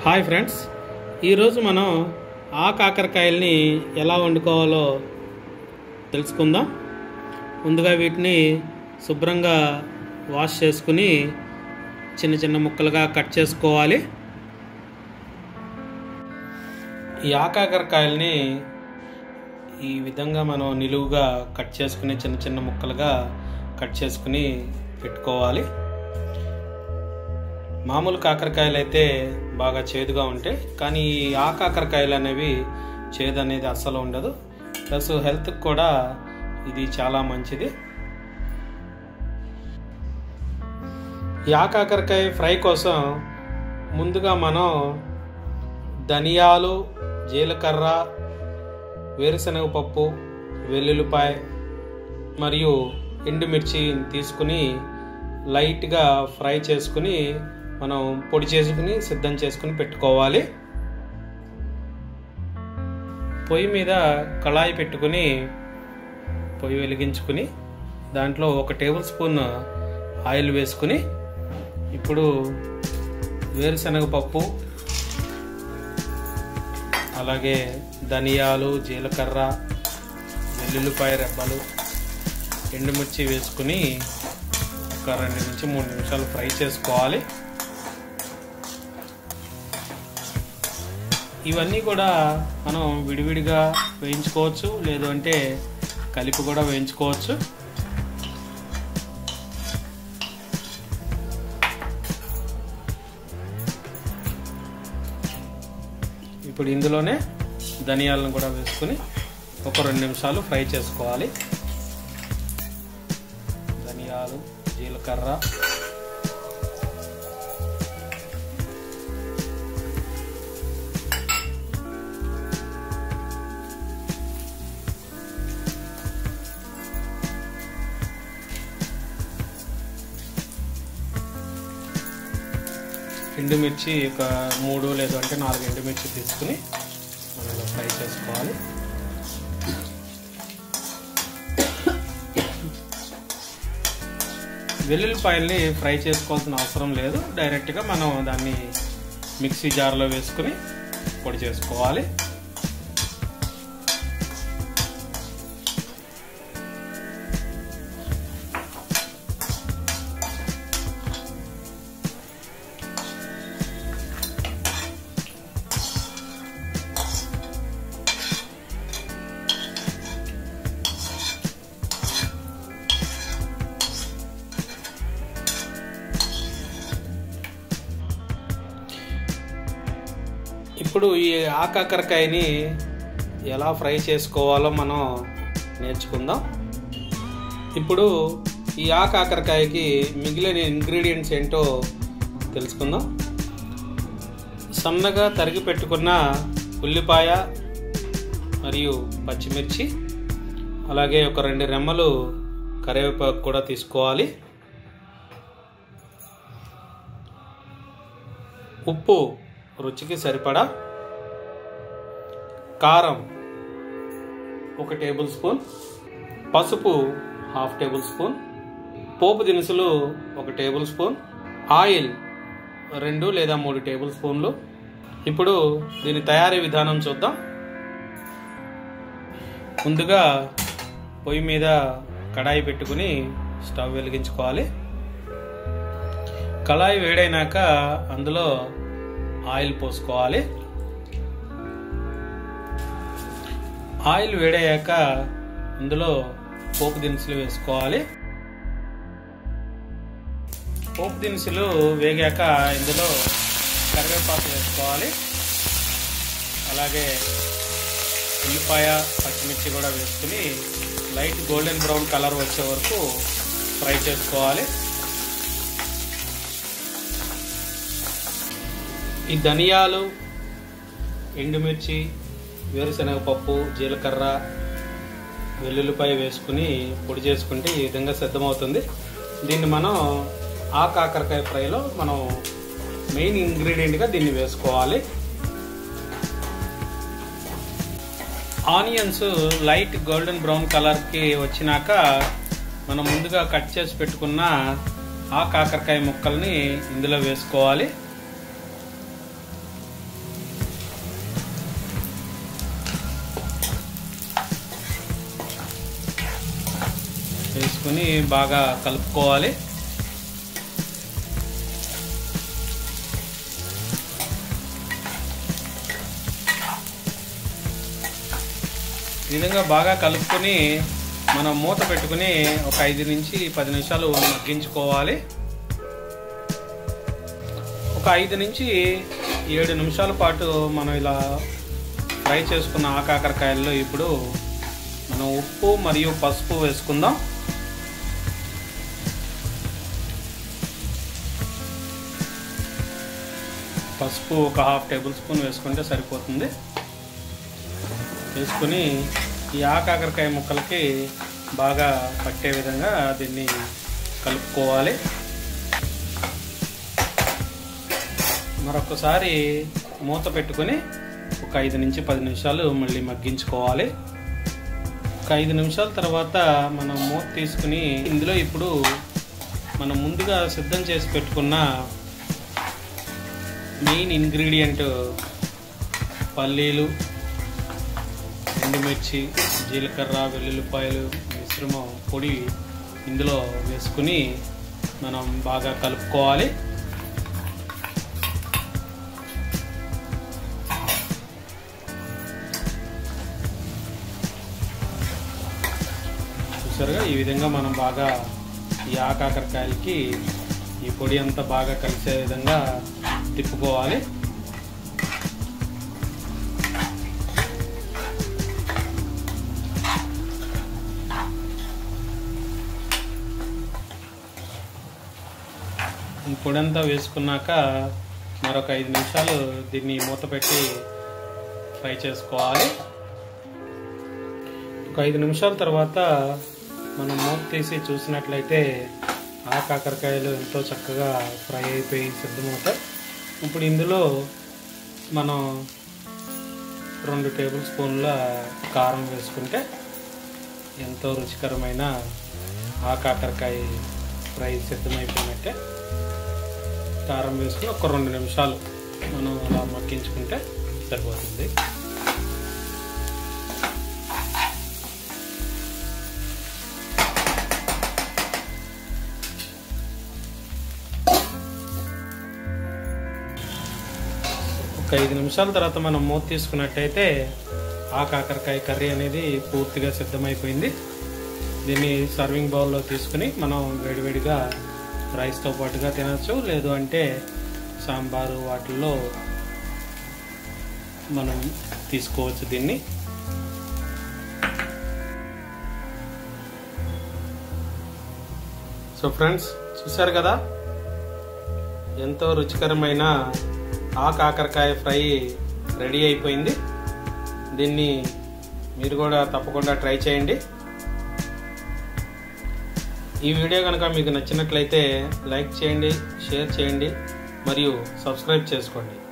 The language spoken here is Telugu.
హాయ్ ఫ్రెండ్స్ ఈరోజు మనం ఆ కాకరకాయల్ని ఎలా వండుకోవాలో తెలుసుకుందాం ముందుగా వీటిని శుభ్రంగా వాష్ చేసుకుని చిన్న చిన్న ముక్కలుగా కట్ చేసుకోవాలి ఈ ఆకాకరకాయల్ని ఈ విధంగా మనం నిలువుగా కట్ చేసుకుని చిన్న చిన్న ముక్కలుగా కట్ చేసుకుని పెట్టుకోవాలి మామూలు కాకరకాయలు అయితే బాగా చేదుగా ఉంటాయి కానీ ఈ ఆ కాకరకాయలు అనేవి చేదు అనేది అస్సలు ఉండదు ప్లస్ హెల్త్కి కూడా ఇది చాలా మంచిది ఈ ఆ కాకరకాయ ఫ్రై కోసం ముందుగా మనం ధనియాలు జీలకర్ర వేరుశనగ పప్పు వెల్లుల్లిపాయ మరియు ఎండుమిర్చి తీసుకుని లైట్గా ఫ్రై చేసుకుని మనం పొడి చేసుకుని సిద్ధం చేసుకుని పెట్టుకోవాలి పొయ్యి మీద కళాయి పెట్టుకుని పొయ్యి వెలిగించుకుని దాంట్లో ఒక టేబుల్ స్పూన్ ఆయిల్ వేసుకుని ఇప్పుడు వేరుశనగ పప్పు అలాగే ధనియాలు జీలకర్ర వెల్లుల్లిపాయ రెబ్బలు ఎండుమిర్చి వేసుకుని ఒక రెండు నుంచి మూడు నిమిషాలు ఫ్రై చేసుకోవాలి ఇవన్నీ కూడా మనం విడివిడిగా వేయించుకోవచ్చు లేదు అంటే కలిపి కూడా వేయించుకోవచ్చు ఇప్పుడు ఇందులోనే ధనియాలను కూడా వేసుకుని ఒక రెండు నిమిషాలు ఫ్రై చేసుకోవాలి ధనియాలు జీలకర్ర ఎండుమిర్చి ఒక మూడు లేదు అంటే నాలుగు ఎండుమిర్చి తీసుకుని మనం ఇలా ఫ్రై చేసుకోవాలి వెల్లుల్లిపాయల్ని ఫ్రై చేసుకోవాల్సిన అవసరం లేదు డైరెక్ట్గా మనం దాన్ని మిక్సీ జార్లో వేసుకుని పొడి చేసుకోవాలి ఇప్పుడు ఈ ఆకాకరకాయని ఎలా ఫ్రై చేసుకోవాలో మనం నేర్చుకుందాం ఇప్పుడు ఈ ఆకాకరకాయకి మిగిలిన ఇంగ్రీడియంట్స్ ఏంటో తెలుసుకుందాం సన్నగా తరిగి పెట్టుకున్న ఉల్లిపాయ మరియు పచ్చిమిర్చి అలాగే ఒక రెండు రెమ్మలు కరివేపాకు కూడా తీసుకోవాలి ఉప్పు రుచికి సరిపడా కారం ఒక టేబుల్ స్పూన్ పసుపు హాఫ్ టేబుల్ స్పూన్ పోపు దినుసులు ఒక టేబుల్ స్పూన్ ఆయిల్ రెండు లేదా మూడు టేబుల్ స్పూన్లు ఇప్పుడు దీని తయారీ విధానం చూద్దాం ముందుగా పొయ్యి మీద కడాయి పెట్టుకుని స్టవ్ వెలిగించుకోవాలి కళాయి వేడైనాక అందులో ఆయిల్ పోసుకోవాలి ఆయిల్ వేడయ్యాక అందులో పోపు దినుసులు వేసుకోవాలి పోపు దినుసులు వేగాక ఇందులో కరివేపాకు వేసుకోవాలి అలాగే ఉల్లిపాయ పచ్చిమిర్చి కూడా వేసుకుని లైట్ గోల్డెన్ బ్రౌన్ కలర్ వచ్చే వరకు ఫ్రై చేసుకోవాలి ఈ ధనియాలు ఎండుమిర్చి వేరుశనగ పప్పు జీలకర్ర వెల్లుల్లిపాయ వేసుకుని పొడి చేసుకుంటే ఈ విధంగా సిద్ధమవుతుంది దీన్ని మనం ఆ కాకరకాయ ఫ్రైలో మనం మెయిన్ ఇంగ్రీడియంట్గా దీన్ని వేసుకోవాలి ఆనియన్స్ లైట్ గోల్డెన్ బ్రౌన్ కలర్కి వచ్చినాక మనం ముందుగా కట్ చేసి పెట్టుకున్న ఆ కాకరకాయ ముక్కల్ని ఇందులో వేసుకోవాలి వేసుకుని బాగా కలుపుకోవాలి ఈ విధంగా బాగా కలుపుకొని మనం మూత పెట్టుకుని ఒక ఐదు నుంచి పది నిమిషాలు మగ్గించుకోవాలి ఒక ఐదు నుంచి ఏడు నిమిషాల పాటు మనం ఇలా ఫ్రై చేసుకున్న ఆ కాకరకాయల్లో ఇప్పుడు మనం ఉప్పు మరియు పసుపు వేసుకుందాం పసుపు ఒక హాఫ్ టేబుల్ స్పూన్ వేసుకుంటే సరిపోతుంది వేసుకుని ఈ ఆకాకరకాయ ముక్కలకి బాగా పట్టే విధంగా దీన్ని కలుపుకోవాలి మరొకసారి మూత పెట్టుకొని ఒక ఐదు నుంచి పది నిమిషాలు మళ్ళీ మగ్గించుకోవాలి ఒక ఐదు నిమిషాల తర్వాత మనం మూత తీసుకుని ఇందులో ఇప్పుడు మనం ముందుగా సిద్ధం చేసి పెట్టుకున్న మెయిన్ ఇంగ్రీడియంట్ పల్లీలు ఎండుమిర్చి జీలకర్ర వెల్లుల్లిపాయలు మిశ్రమం పొడి ఇందులో వేసుకుని మనం బాగా కలుపుకోవాలి చూసారుగా ఈ విధంగా మనం బాగా ఈ ఆకాకరకాయలకి ఈ పొడి అంతా బాగా కలిసే విధంగా తిప్పుకోవాలి ఈ పొడి అంతా వేసుకున్నాక మరొక ఐదు నిమిషాలు దీన్ని మూత పెట్టి ఫ్రై చేసుకోవాలి ఒక ఐదు నిమిషాల తర్వాత మనం మూత తీసి చూసినట్లయితే ఆ కాకరకాయలు ఎంతో చక్కగా ఫ్రై అయిపోయి సిద్ధమవుతాయి ఇప్పుడు ఇందులో మనం రెండు టేబుల్ స్పూన్ల కారం వేసుకుంటే ఎంతో రుచికరమైన ఆ కాకరకాయ ఫ్రై సిద్ధమైపోయినట్టే కారం వేసుకుని ఒక రెండు నిమిషాలు మనం అలా మగ్గించుకుంటే సరిపోతుంది ఒక ఐదు నిమిషాల తర్వాత మనం మూత తీసుకున్నట్టయితే ఆ కాకరకాయ కర్రీ అనేది పూర్తిగా సిద్ధమైపోయింది దీన్ని సర్వింగ్ బౌల్లో తీసుకుని మనం వేడివేడిగా రైస్తో పాటుగా తినచ్చు లేదు అంటే సాంబారు వాటిల్లో మనం తీసుకోవచ్చు దీన్ని సో ఫ్రెండ్స్ చూశారు కదా ఎంతో రుచికరమైన ఆ కాకరకాయ ఫ్రై రెడీ అయిపోయింది దీన్ని మీరు కూడా తప్పకుండా ట్రై చేయండి ఈ వీడియో కనుక మీకు నచ్చినట్లయితే లైక్ చేయండి షేర్ చేయండి మరియు సబ్స్క్రైబ్ చేసుకోండి